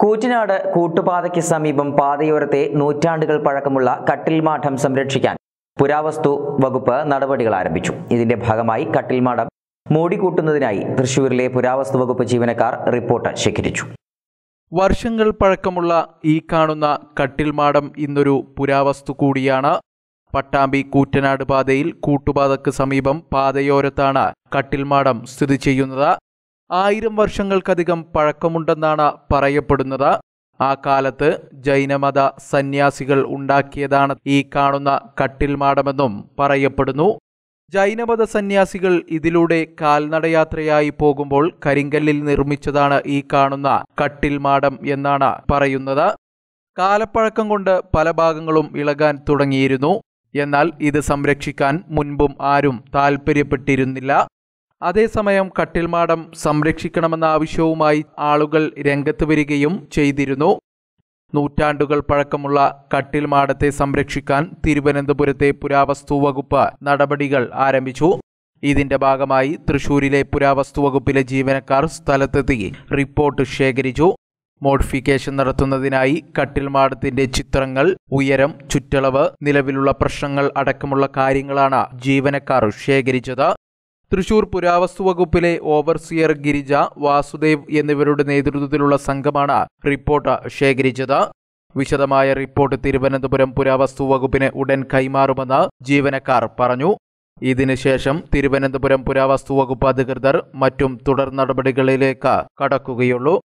കൂറ്റനാട് കൂട്ടുപാതയ്ക്ക് സമീപം പാതയോരത്തെ നൂറ്റാണ്ടുകൾ പഴക്കമുള്ള കട്ടിൽമാഠം സംരക്ഷിക്കാൻ പുരാവസ്തു വകുപ്പ് നടപടികൾ ആരംഭിച്ചു ഇതിന്റെ ഭാഗമായി കട്ടിൽമാഠം മൂടിക്കൂട്ടുന്നതിനായി തൃശൂരിലെ പുരാവസ്തു വകുപ്പ് ജീവനക്കാർ റിപ്പോർട്ട് ശേഖരിച്ചു വർഷങ്ങൾ പഴക്കമുള്ള ഈ കാണുന്ന കട്ടിൽമാടം ഇന്നൊരു പുരാവസ്തു കൂടിയാണ് പട്ടാമ്പി കൂറ്റനാട് പാതയിൽ കൂട്ടുപാതക്ക് സമീപം പാതയോരത്താണ് കട്ടിൽമാടം സ്ഥിതി ചെയ്യുന്നത് ആയിരം വർഷങ്ങൾക്കധികം പഴക്കമുണ്ടെന്നാണ് പറയപ്പെടുന്നത് ആ കാലത്ത് ജൈനമത സന്യാസികൾ ഉണ്ടാക്കിയതാണ് ഈ കാണുന്ന കട്ടിൽമാടമെന്നും പറയപ്പെടുന്നു ജൈനമത സന്യാസികൾ ഇതിലൂടെ കാൽനടയാത്രയായി പോകുമ്പോൾ കരിങ്കല്ലിൽ നിർമ്മിച്ചതാണ് ഈ കാണുന്ന കട്ടിൽമാടം എന്നാണ് പറയുന്നത് കാലപ്പഴക്കം കൊണ്ട് പല ഭാഗങ്ങളും ഇളകാൻ തുടങ്ങിയിരുന്നു എന്നാൽ ഇത് സംരക്ഷിക്കാൻ മുൻപും ആരും താൽപ്പര്യപ്പെട്ടിരുന്നില്ല അതേസമയം കട്ടിൽമാടം സംരക്ഷിക്കണമെന്ന ആവശ്യവുമായി ആളുകൾ രംഗത്ത് വരികയും ചെയ്തിരുന്നു നൂറ്റാണ്ടുകൾ പഴക്കമുള്ള കട്ടിൽമാടത്തെ സംരക്ഷിക്കാൻ തിരുവനന്തപുരത്തെ പുരാവസ്തു വകുപ്പ് നടപടികൾ ആരംഭിച്ചു ഇതിന്റെ ഭാഗമായി തൃശൂരിലെ പുരാവസ്തു വകുപ്പിലെ ജീവനക്കാർ സ്ഥലത്തെത്തി റിപ്പോർട്ട് ശേഖരിച്ചു മോഡിഫിക്കേഷൻ നടത്തുന്നതിനായി കട്ടിൽമാടത്തിന്റെ ചിത്രങ്ങൾ ഉയരം ചുറ്റളവ് നിലവിലുള്ള പ്രശ്നങ്ങൾ അടക്കമുള്ള കാര്യങ്ങളാണ് ജീവനക്കാർ ശേഖരിച്ചത് തൃശൂർ പുരാവസ്തു വകുപ്പിലെ ഓവർസിയർ ഗിരിജ വാസുദേവ് എന്നിവരുടെ നേതൃത്വത്തിലുള്ള സംഘമാണ് റിപ്പോർട്ട് ശേഖരിച്ചത് വിശദമായ റിപ്പോർട്ട് തിരുവനന്തപുരം പുരാവസ്തു വകുപ്പിന് ഉടൻ കൈമാറുമെന്ന് ജീവനക്കാർ പറഞ്ഞു ഇതിനുശേഷം തിരുവനന്തപുരം പുരാവസ്തു വകുപ്പ് അധികൃതർ മറ്റും തുടർ നടപടികളിലേക്ക് കടക്കുകയുള്ളൂ